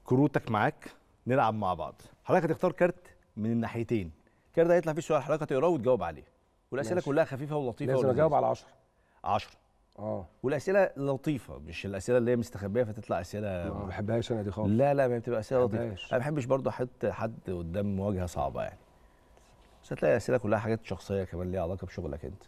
كروتك معاك نلعب مع بعض حضرتك هتختار كارت من الناحيتين الكارت ده هيطلع فيه سؤال حضرتك هتقراه وتجاوب عليه والاسئله ماشي. كلها خفيفه ولطيفه لازم اجاوب على 10 10 اه والاسئله لطيفه مش الاسئله اللي هي مستخبيه فتطلع ما اسئله بحبهاش انا دي خالص لا لا ما بتبقى اسئله لطيفه بحبهاش. انا ما بحبش برضه احط حد قدام مواجهه صعبه يعني بس هتلاقي الاسئله كلها حاجات شخصيه كمان ليها علاقه بشغلك انت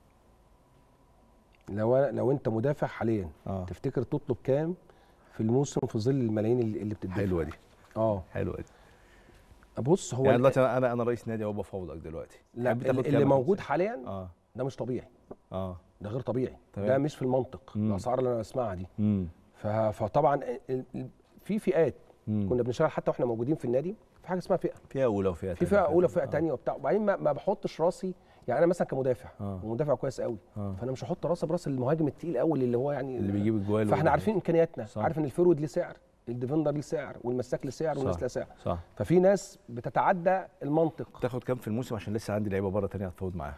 لو أنا لو انت مدافع حاليا اه تفتكر تطلب كام في الموسم في ظل الملايين اللي اللي بتدفع حلوه دي اه حلوه دي بص هو يعني ال- دلوقتي انا انا انا رئيس نادي اهو بفاوضك دلوقتي لا تحب تاخد اللي كام موجود مثلاً؟ حاليا اه ده مش طبيعي اه ده غير طبيعي تمام. ده مش في المنطق مم. الاسعار اللي انا بسمعها دي امم ف- فطبعا ال- ال- في فئات مم. كنا بنشتغل حتى واحنا موجودين في النادي في حاجه اسمها فئه فيها اولى وفيها في تانية فئه اولى وفئه آه. ثانيه وبتاع وبعدين ما, ما بحطش راسي يعني انا مثلا كمدافع آه. ومدافع كويس قوي آه. فانا مش هحط راسي براس المهاجم التقيل قوي اللي هو يعني اللي بيجيب الجوال فاحنا وال- عارفين امكانياتنا صح. عارف ان الفيرود ليه سعر الديفندر ليه سعر والمساك ليه سعر والناس صح. لها سعر صح ففي ناس بتتعدى المنطق تاخد كام في الموسم عشان لسه عندي لعيبه بره تانية هتفاوض معاها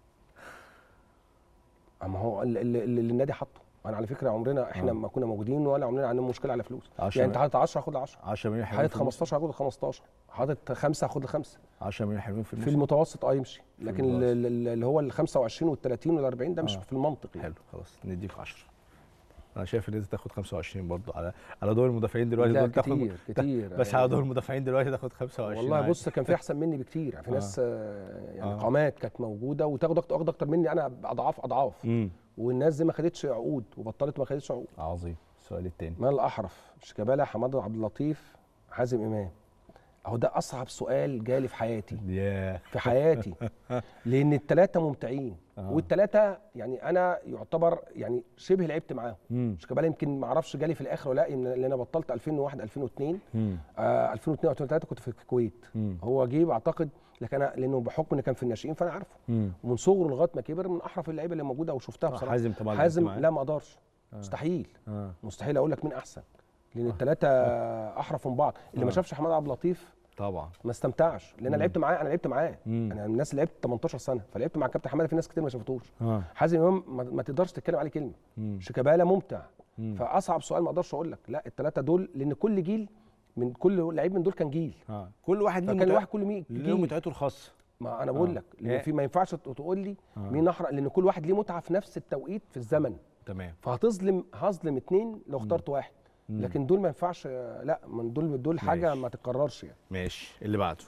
اما هو اللي, اللي اللي النادي حاطه انا على فكره عمرنا احنا آه. ما كنا موجودين ولا عمرنا عندنا مشكله على فلوس 10 يعني انت حاطط 10 هاخد 10 10 مليون حلوين حاطط في الموسم. 15 هاخد 15 حاطط 5 هاخد 5 10 مليون حلوين في في الموسم المتوسط اه يمشي لكن المتوسط. ال- ال- اللي هو ال 25 وال 30 وال 40 ده مش آه. في المنطق يعني حلو خلاص نديك 10 انا شايف ان انت تاخد 25 برضه على على دور المدافعين دلوقتي لا دول تاخد كتير كتير بس يعني على دور المدافعين دلوقتي تاخد 25 والله عادي. بص كان في احسن مني بكتير يعني في آه. ناس آه، يعني آه. قامات كانت موجوده وتاخد أكتر- واخده اكتر مني انا اضعاف اضعاف امم والناس دي ما خدتش عقود وبطلت ما خدتش عقود عظيم السؤال الثاني من الاحرف شيكابالا حماد عبد اللطيف حازم امام اهو ده اصعب سؤال جالي في حياتي ياه في حياتي لان الثلاثه ممتعين آه. والثلاثه يعني انا يعتبر يعني شبه لعبت معاهم امم شيكابالا يمكن ما اعرفش جالي في الاخر ولا لا لان انا بطلت 2001 2002 امم آه 2002 او 2003 كنت في الكويت امم هو جه اعتقد لكن انا لانه بحكم ان كان في الناشئين فانا عارفه امم ومن صغره لغايه ما كبر من احرف اللعيبه اللي موجوده وشفتها بصراحه حازم طبعا لعبت حازم معاه. لا ما اقدرش آه. مستحيل اه مستحيل اقول لك مين احسن لان الثلاثه احرف من بعض اللي ما آه. شافش حماد عبد اللطيف طبعا ما استمتعش لان انا مم. لعبت معاه انا لعبت معاه مم. انا من الناس اللي لعبت 18 سنه فلعبت مع الكابتن حماده في ناس كتير ما شافتوش اه حازم امام ما, ما تقدرش تتكلم عليه كلمه امم شيكابالا ممتع مم. فاصعب سؤال ما اقدرش اقول لك لا الثلاثه دول لان كل جيل من كل لعيب من دول كان جيل اه كل واحد ليه فكان متع- واحد كل مين ليه جيل متعته الخاصه ما انا بقول آه. لك لان يعني- في ما ينفعش تقول لي آه. مين احرق لان كل واحد ليه متعه في نفس التوقيت في الزمن تمام فهتظلم هظلم اتنين لو اخترت واحد مم. لكن دول ما ينفعش لا من دول دول حاجه ماشي. ما تتكررش يعني ماشي اللي بعده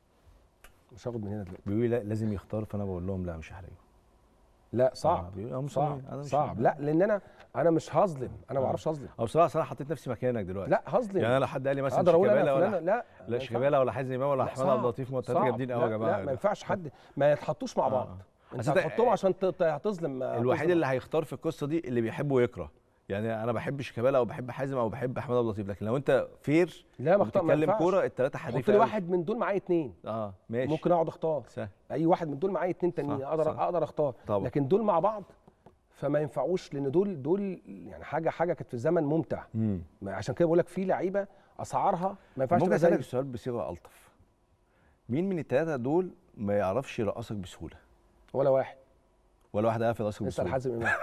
مش هاخد من هنا دلوقتي بيقولوا لي لا لازم يختار فانا بقول لهم لا مش هحرجه لا آه، صعب بيقولوا أنا مش صعب أنا مش صعب لا لان انا انا مش هظلم انا ما آه. بعرفش اظلم او بصراحه صراحه حطيت نفسي مكانك دلوقتي لا هظلم يعني انا لو حد قال لي مثلا اقدر اقول شيكابالا انا ولا فلان لا ما لا ينفعش. شيكابالا ولا حازم امام ولا لا، احمد عبد صعب. اللطيف ما صعب. التلاته جامدين قوي يا لا، جماعه لا ما ينفعش حد ما يتحطوش مع آه. بعض انت أصل ده- هتحطهم عشان ت- ت- هتظلم الوحيد هتظلم. اللي هيختار في القصه دي اللي بيحب ويكره يعني انا بحب شيكابالا او بحب حازم او بحب احمد عبد اللطيف لكن لو انت فير لا ما اختار ما بتتكلم ينفعش. كوره الثلاثه حط حريفه لي أوي. واحد من دول معايا اتنين اه ماشي ممكن اقعد اختار سهل اي واحد من دول معايا اتنين تانيين صح، اقدر صح. اقدر اختار طبعا. لكن دول مع بعض فما ينفعوش لان دول دول يعني حاجه حاجه كانت في زمن ممتع امم ما- عشان كده بقول لك في لعيبه اسعارها ما ينفعش ممكن تبقى اسالك زي السؤال بصيغه الطف مين من الثلاثه دول ما يعرفش يرقصك بسهوله ولا واحد ولا واحد يعرف يرقصك اسال بسهوله حازم امام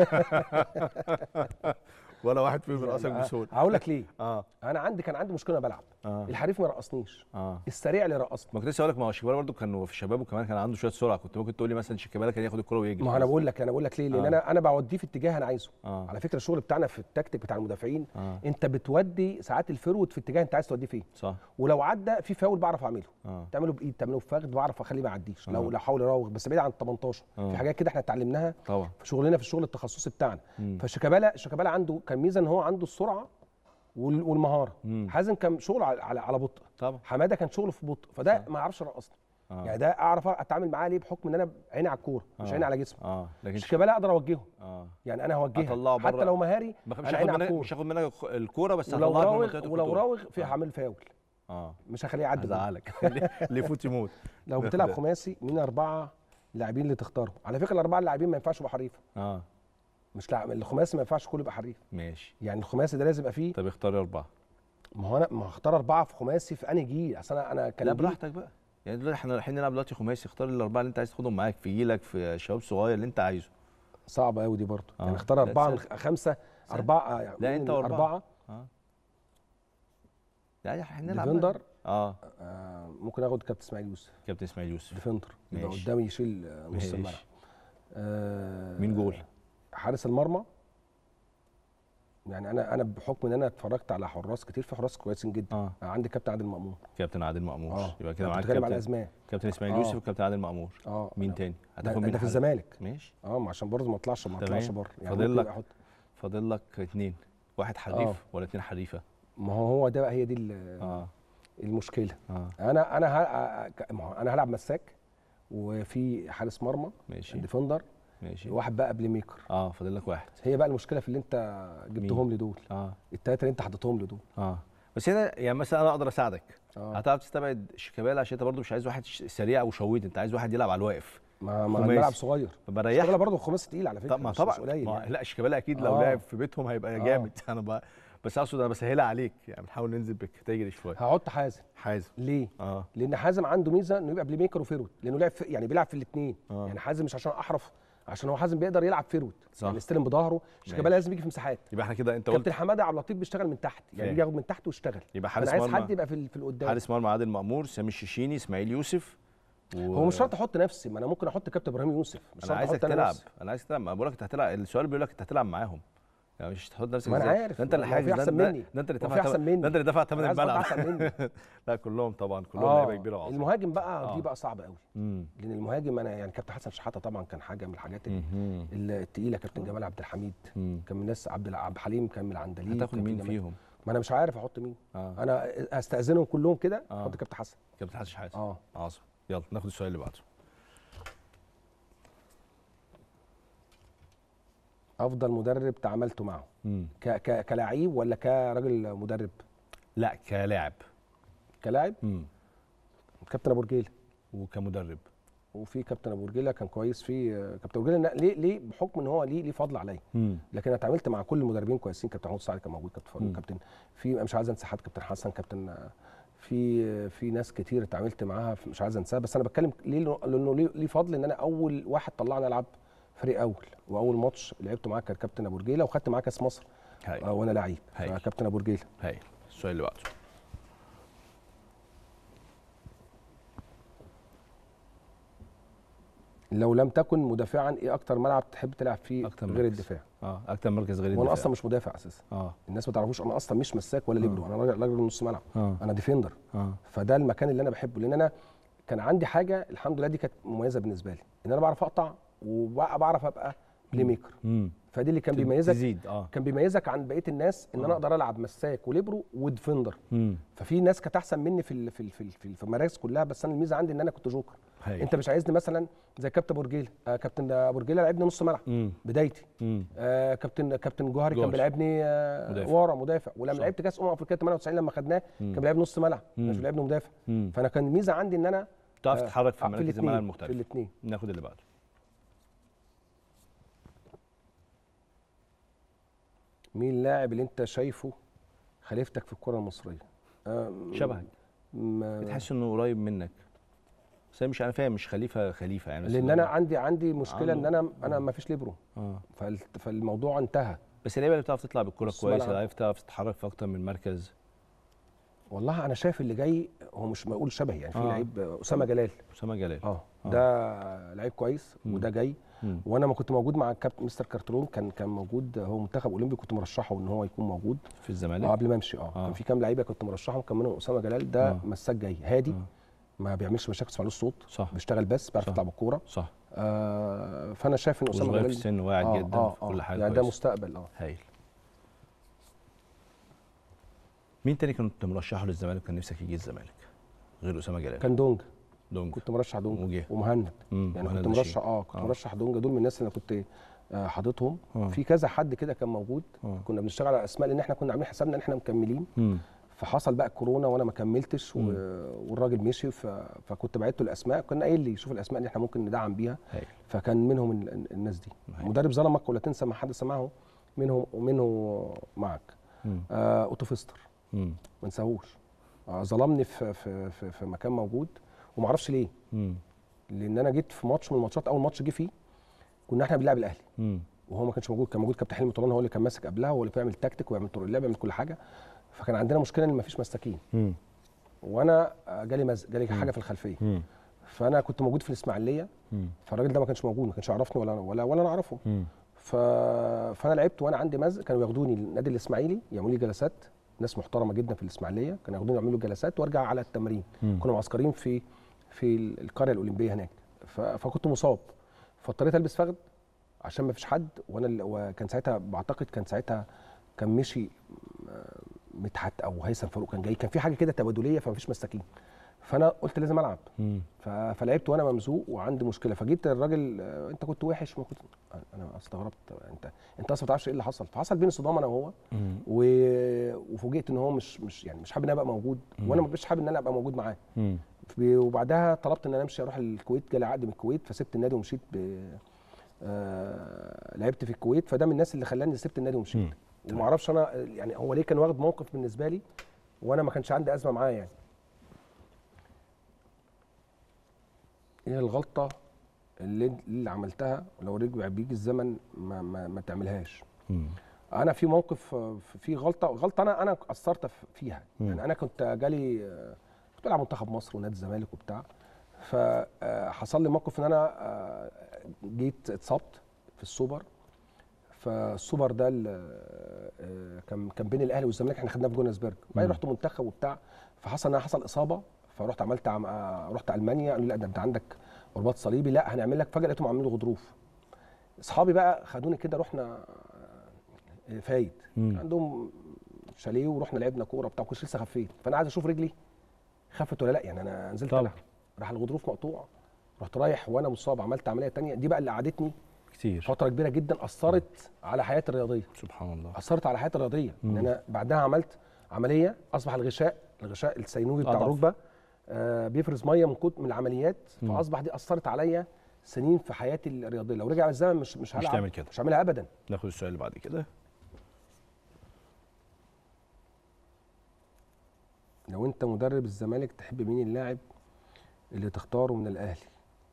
ولا واحد فيهم يرقصك بسهوله هقول لك ليه اه انا عندي كان عندي مشكله وانا بلعب اه الحريف ما يرقصنيش اه السريع اللي يرقصني ما كنت لسه هقول لك ما هو شيكابالا برضه كان في شبابه كمان كان عنده شويه سرعه كنت ممكن تقول لي مثلا شيكابالا كان ياخد الكره ويجري ما هو انا بقول لك انا بقول لك ليه لان آه. انا انا بوديه في اتجاه انا عايزه اه على فكره الشغل بتاعنا في التكتيك بتاع المدافعين اه انت بتودي ساعات الفرود في اتجاه انت عايز توديه فيه صح ولو عدى في فاول بعرف اعمله اه تعمله بايد تعمله بفخذ بعرف اخليه ما يعديش آه. لو لو حاول يراوغ بس بعيد عن ال 18 آه. في حاجات كده احنا اتعلمناها طبعا في شغلنا في الشغل التخصصي بتاعنا مم. فشيكابالا شيكابالا عنده كان ميزه ان هو عنده السرعه وال- والمهاره مم. حازم كان شغله على على, على بطء طبعا حماده كان شغله في بطء فده صح. ما يعرفش يرقصني اه يعني ده اعرف اتعامل معاه ليه بحكم ان انا عيني على الكوره مش آه. عيني على جسمه اه لكن شيكابالا اقدر اوجهه اه يعني انا هوجهها أطلعه حتى بره. لو مهاري مش انا هاخد عيني على منك الكوره مش هاخد منك الكوره بس ولو هطلعك من راوغ منطقه ولو الخطوره راوغ في آه. هعمل فاول اه مش هخليه يعدي جول. هزعلك اللي يفوت يموت لو بتلعب خماسي مين اربعه لاعبين اللي تختارهم على فكره الاربعه اللاعبين ما ينفعش يبقى حريفه اه مش لاعب الخماسي ما ينفعش كله يبقى حريف ماشي يعني الخماسي ده لازم يبقى فيه طب اختار اربعه ما هو انا ما هختار اربعه في خماسي في انهي جيل اصل انا انا كان لا جيل- براحتك بقى يعني دلوقتي احنا رايحين نلعب دلوقتي خماسي اختار الاربعه اللي انت عايز تاخدهم معاك في جيلك في شباب صغير اللي انت عايزه صعبه قوي دي برضه آه. يعني اختار لا، اربعه من سهل. خ- خمسه سهل. اربعه يعني لا، مين أنت من وأربعة. اربعه اه يعني احنا نلعب ديفندر اه آه ممكن اخد كابتن اسماعيل يوسف كابتن اسماعيل يوسف ديفندر يبقى ماشي. قدامي يشيل آه، نص ماشي. الملعب آه مين جول حارس المرمى يعني انا انا بحكم ان انا اتفرجت على حراس كتير في حراس كويسين جدا اه عندي كابتن عادل مأمون كابتن عادل مأمور اه يبقى كده أنا معاك بتكلم على كابتن اسماء كابتن اسماعيل آه. يوسف وكابتن عادل مأمور اه مين أنا- تاني ده, هتاخد ده مين في حد؟ الزمالك ماشي اه ما عشان برضه ما اطلعش ما اطلعش تمام. بره فاضل ممكن لك. أحط فاضل لك اتنين واحد حريف آه. ولا اتنين حريفه ما هو هو ده بقى هي دي ال- اه المشكله اه انا انا ه- ما هو انا هلعب مساك وفي حارس مرمى ماشي ديفندر ماشي واحد بقى بلاي ميكر اه فاضل لك واحد هي بقى المشكله في اللي انت جبتهم لي دول اه التلاته اللي انت حطيتهم لي دول اه بس هنا يعني مثلا انا اقدر اساعدك اه هتعرف تستبعد شيكابالا عشان انت برضه مش عايز واحد ش- سريع وشويت انت عايز واحد يلعب على الواقف ما ما خماسي. الملعب صغير فبريح شغاله برضه خماسي تقيل على فكره طب ما مش- طبعا مش قليل ما يعني. لا شيكابالا اكيد لو آه. لعب في بيتهم هيبقى آه. جامد انا بقى بس اقصد انا بسهلها عليك يعني بنحاول ننزل بالكاتيجوري شويه هحط حازم حازم ليه؟ اه لان حازم عنده ميزه انه يبقى بلاي ميكر وفيرود لانه لعب في يعني بيلعب في الاثنين آه. يعني حازم مش عشان احرف عشان هو حازم بيقدر يلعب فيرود صح. يعني يستلم بظهره شيكابالا ماشي. لازم يجي في مساحات يبقى احنا كده انت قلت كابتن حماده عبد اللطيف بيشتغل من تحت يعني فاهم. بيجي ياخد من تحت ويشتغل يبقى انا حارس عايز مرمى حد يبقى في ال- في القدام حارس مرمى عادل مأمور سامي الشيشيني اسماعيل يوسف و... هو مش شرط احط نفسي ما انا ممكن احط كابتن ابراهيم يوسف مش انا شرط عايزك احط انا تلعب نفسي. انا عايزك تلعب ما بقول لك انت هتلعب السؤال بيقول لك انت هتلعب معاهم يعني مش تحط نفسك ما أنا إزاي؟ عارف، ده انت اللي ما هو في حاجز ده, أحسن ده, مني. ده انت اللي ما هو دفع في أحسن تمن- مني. ده انت اللي دفع ثمن أنا عايز أحط الملعب أحسن مني. لا كلهم طبعا كلهم اه لعيبه كبيره وعظيمه المهاجم بقى آه. دي بقى صعبه قوي امم لان المهاجم انا يعني كابتن حسن شحاته طبعا كان حاجه من الحاجات ال- مهم. التقيله كابتن جمال عبد الحميد مم. كان من الناس عبد الع- عبد الحليم كان من العندليب هتاخد كابتن مين جمال. فيهم؟ ما انا مش عارف احط مين اه انا استاذنهم كلهم كده آه. احط كابتن حسن كابتن حسن حاسس اه عظيم يلا ناخد السؤال اللي بعده افضل مدرب تعاملته معه مم. ك ك كلاعب ولا كراجل مدرب لا كلاعب كلاعب مم. كابتن ابو رجيله وكمدرب وفي كابتن ابو رجيله كان كويس في آه، كابتن ابو رجيله لا- ليه ليه بحكم ان هو ليه ليه فضل عليا مم. لكن انا اتعاملت مع كل المدربين كويسين كابتن محمود سعد كان موجود كابتن فاروق مم. كابتن في مش عايز انسى حد كابتن حسن كابتن آه، في في ناس كتير اتعاملت معاها مش عايز انساها بس انا بتكلم ليه لانه ليه ليه فضل ان انا اول واحد طلعني العب فريق اول واول ماتش لعبته معاه كان كابتن ابو رجيله وخدت معاه كاس مصر هاي آه، وانا لعيب هايل. فكابتن ابو رجيله هاي السؤال اللي بعده لو لم تكن مدافعا ايه اكتر ملعب تحب تلعب فيه أكتر غير مركز. الدفاع اه اكتر مركز غير وانا الدفاع. اصلا مش مدافع اساسا اه الناس ما تعرفوش انا اصلا مش مساك ولا ليبرو انا راجل راجل نص ملعب اه انا ديفندر اه فده المكان اللي انا بحبه لان انا كان عندي حاجه الحمد لله دي كانت مميزه بالنسبه لي ان انا بعرف اقطع وبعرف ابقى بلاي ميكر امم فدي اللي كان بيميزك تزيد اه كان بيميزك عن بقيه الناس ان انا آه. اقدر العب مساك وليبرو وديفندر امم ففي ناس كانت احسن مني في ال- في ال- في ال- في ال- في المراكز كلها بس انا الميزه عندي ان انا كنت جوكر هاي انت مش عايزني مثلا زي كابتن ابو رجيله آه كابتن ابو رجيله لعبني نص ملعب امم بدايتي امم آه كابتن كابتن جوهري كان جوهري. بيلعبني آه مدافع. ورا مدافع ولما صح. لعبت كاس امم افريقيا 98 لما خدناه مم. كان بيلعبني نص ملعب مم. مش بيلعبني مدافع امم فانا كان الميزه عندي ان انا تعرف آه، تتحرك في آه، مراكز الاتنين، الملعب في المختلفه الاثنين ناخد اللي بعده مين اللاعب اللي انت شايفه خليفتك في الكره المصريه آه شبهك م- بتحس انه قريب منك بس أنا مش انا فاهم مش خليفه خليفه يعني بس لان اللي انا هو- عندي عندي مشكله ان عنده- انا انا ما فيش ليبرو اه فال- فالموضوع انتهى بس اللعيبه اللي بتعرف تطلع بالكره نص كويس ملعب. اللي عارف تعرف تتحرك في اكتر من مركز والله انا شايف اللي جاي هو مش بقول شبهي يعني في آه. لعيب اسامه جلال اسامه جلال اه آه. ده لعيب كويس مم. وده جاي مم. وانا ما كنت موجود مع الكابتن مستر كارترون كان كان موجود هو منتخب اولمبي كنت مرشحه ان هو يكون موجود في الزمالك اه قبل ما امشي اه آه. كان في كام لعيبه كنت مرشحهم كان منهم اسامه جلال ده آه. مساك جاي هادي آه. ما بيعملش مشاكل ما الصوت صح بيشتغل بس بيعرف صح. يطلع بالكوره صح آه فانا شايف ان اسامه وصغير في جلال السن واعد آه جدا آه في كل آه حاجه يعني ده كويسة. مستقبل اه هايل مين تاني كنت مرشحه للزمالك كان نفسك يجي الزمالك غير اسامه جلال كان دونج دونج كنت مرشح دونج وجه ومهند مم. يعني وهنا كنت ده مرشح شيء. اه كنت آه. مرشح دونج دول من الناس اللي كنت آه حاططهم آه. في كذا حد كده كان موجود آه. كنا بنشتغل على اسماء لان احنا كنا عاملين حسابنا ان احنا مكملين مم. فحصل بقى كورونا وانا ما كملتش و... مم. والراجل مشي ف... فكنت بعت له الاسماء كنا قايل لي شوف الاسماء اللي احنا ممكن ندعم بيها هايل فكان منهم ال- ال- الناس دي هايل. مدرب ظلمك ولا تنسى ما حد سمعه منهم ومنه معك مم. آه اوتو فيستر مم. ما انساهوش آه ظلمني في في في, في مكان موجود وما اعرفش ليه مم. لان انا جيت في ماتش من الماتشات اول ماتش جه فيه كنا احنا بنلعب الاهلي مم. وهو ما كانش موجود كان موجود كابتن حلمي طولان هو اللي كان ماسك قبلها هو اللي بيعمل تكتيك ويعمل طرق اللعب ويعمل كل حاجه فكان عندنا مشكله ان مفيش مساكين مم. وانا آه، جالي مز... جالي حاجه في الخلفيه مم. فانا كنت موجود في الاسماعيليه مم. فالراجل ده ما كانش موجود ما كانش يعرفني ولا ولا ولا انا اعرفه مم. ف... فانا لعبت وانا عندي مزق كانوا ياخدوني النادي الاسماعيلي يعملوا لي جلسات ناس محترمه جدا في الاسماعيليه كانوا ياخدوني يعملوا لي جلسات وارجع على التمرين مم. كنا معسكرين في في ال- القريه الاولمبيه هناك ف... فكنت مصاب فاضطريت البس فخد عشان ما فيش حد وانا ال- وكان ساعتها بعتقد كان ساعتها كان مشي آه، مدحت او هيثم فاروق كان جاي كان في حاجه كده تبادليه فمفيش مساكين فانا قلت لازم العب مم. ف- فلعبت وانا ممزوق وعندي مشكله فجيت الراجل آه، انت كنت وحش ما كنت انا استغربت انت انت اصلا ما تعرفش ايه اللي حصل فحصل بيني صدام انا وهو مم. و... وفوجئت ان هو مش مش يعني مش حابب ان انا ابقى موجود وانا مش حابب ان انا ابقى موجود معاه مم. ب- وبعدها طلبت ان انا امشي اروح الكويت جالي عقد من الكويت فسبت النادي ومشيت ب... آه... لعبت في الكويت فده من الناس اللي خلاني سبت النادي ومشيت مم. وما اعرفش انا يعني هو ليه كان واخد موقف بالنسبه لي وانا ما كانش عندي ازمه معاه يعني ايه الغلطه اللي اللي عملتها لو رجع بيجي الزمن ما ما, ما تعملهاش مم. انا في موقف آه، في غلطه غلطه انا انا قصرت ف- فيها مم. يعني انا كنت جالي آه، كنت بلعب منتخب مصر ونادي الزمالك وبتاع فحصل لي موقف ان انا آه، جيت اتصبت في السوبر فالسوبر ده ال- آه، كان كان بين الاهلي والزمالك احنا خدناه في جونسبرج بعدين مم. رحت منتخب وبتاع فحصل ان انا حصل اصابه فرحت عملت عم... آه، رحت المانيا قالوا لي لا ده انت عندك رباط صليبي لا هنعمل لك فجاه لقيتهم عاملين لي غضروف اصحابي بقى خدوني كده رحنا آه، فايد مم. عندهم شاليه ورحنا لعبنا كوره بتاع كنت لسه خفيت فانا عايز اشوف رجلي خفت ولا لا يعني انا نزلت طبعا. العب راح الغضروف مقطوع رحت رايح وانا مصاب عملت عمليه تانية دي بقى اللي قعدتني كتير فتره كبيره جدا اثرت على حياتي الرياضيه سبحان الله اثرت على حياتي الرياضيه ان مم. انا بعدها عملت عمليه اصبح الغشاء الغشاء السينوي بتاع أضعف. الركبه آه بيفرز ميه من كتر من العمليات مم. فاصبح دي اثرت عليا سنين في حياتي الرياضيه لو رجع الزمن مش مش هلعب تعمل كده. مش هعملها ابدا ناخد السؤال اللي بعد كده لو انت مدرب الزمالك تحب مين اللاعب اللي تختاره من الاهلي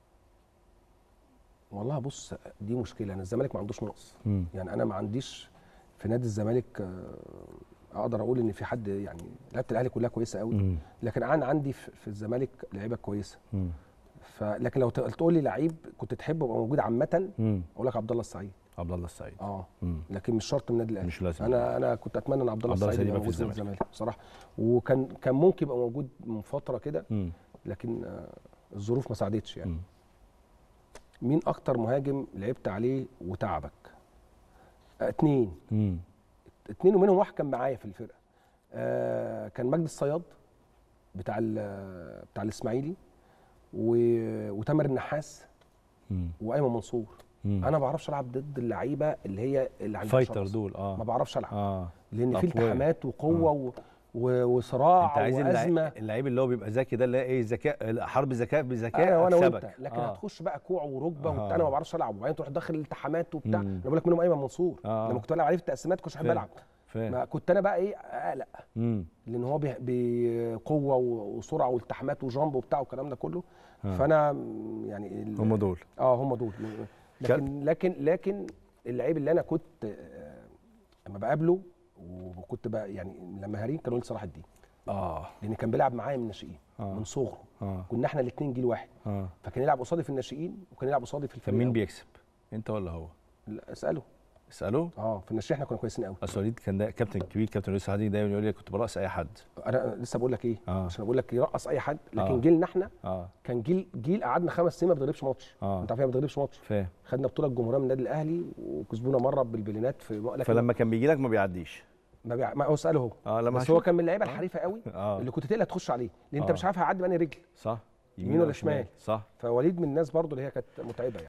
والله بص دي مشكله انا الزمالك ما عندوش نقص مم. يعني انا ما عنديش في نادي الزمالك آه، اقدر اقول ان في حد يعني لعيبه الاهلي كلها كويسه قوي مم. لكن انا عندي في في الزمالك لعيبه كويسه مم. فلكن لو تقول لي لعيب كنت تحبه يبقى موجود عامه مم. اقول لك عبد الله السعيد عبد الله السعيد اه مم. لكن مش شرط من النادي الاهلي مش لازم. انا انا كنت اتمنى ان عبد الله عبد الله السعيد السعيد يبقى يبقى في موجود في الزمالك. الزمالك بصراحه وكان كان ممكن يبقى موجود من فتره كده مم. لكن آه، الظروف ما ساعدتش يعني مم. مين اكتر مهاجم لعبت عليه وتعبك آه، اتنين مم. اتنين ومنهم واحد كان معايا في الفرقه آه كان مجدي الصياد بتاع ال- بتاع الاسماعيلي و- وتامر النحاس مم. وايمن منصور مم. انا ما بعرفش العب ضد اللعيبه اللي هي اللي عندها فايتر شرس. دول اه ما بعرفش العب اه لان في أقوياء. التحامات وقوه و... و... وصراع انت عايز وازمه اللعيب, اللعيب اللي هو بيبقى ذكي ده اللي هي ايه ذكاء حرب ذكاء بذكاء انا وانا وانت أكسبك. لكن آه. هتخش بقى كوع وركبه آه. وبتاع انا ما بعرفش العب وبعدين تروح داخل الالتحامات وبتاع مم. انا بقول لك منهم ايمن منصور آه. لما كنت بلعب عليه في التقسيمات كنتش احب فاهم. العب فاهم ما كنت انا بقى ايه اقلق مم. لان هو بي- بقوه و- وسرعه والتحامات وجامب وبتاع والكلام ده كله آه. فانا م- يعني ال- هم دول اه هم دول لكن لكن لكن اللعيب اللي انا كنت آه، لما بقابله وكنت بقى يعني لما هارين كانوا لي صلاح الدين اه لان كان بيلعب معايا من الناشئين آه. من صغره اه كنا احنا الاثنين جيل واحد اه فكان يلعب قصادي في الناشئين وكان يلعب قصادي في كان الفريق مين الأول. بيكسب انت ولا هو لا، اساله اساله اه في الناشئين احنا كنا كويسين قوي اصل وليد كان ده كابتن كبير كابتن لسه هادي دايما يقول لي كنت برقص اي حد انا لسه بقول لك ايه آه. عشان بقول لك يرقص اي حد لكن آه. جيلنا احنا اه كان جيل جيل قعدنا خمس سنين ما بنغلبش ماتش آه. انت عارف إيه ما بنغلبش ماتش فاهم خدنا بطوله الجمهوريه من النادي الاهلي وكسبونا مره بالبلينات في لكن فلما كان بيجي لك ما بيعديش ما, بيع... ما هو اساله هو اه لما بس هو هشوف. كان من اللعيبه الحريفه قوي اه اللي كنت تقلق تخش عليه لان انت آه. مش عارف هيعدي بأنهي رجل صح يمين ولا شمال. صح فوليد من الناس برضو اللي هي كانت متعبه يعني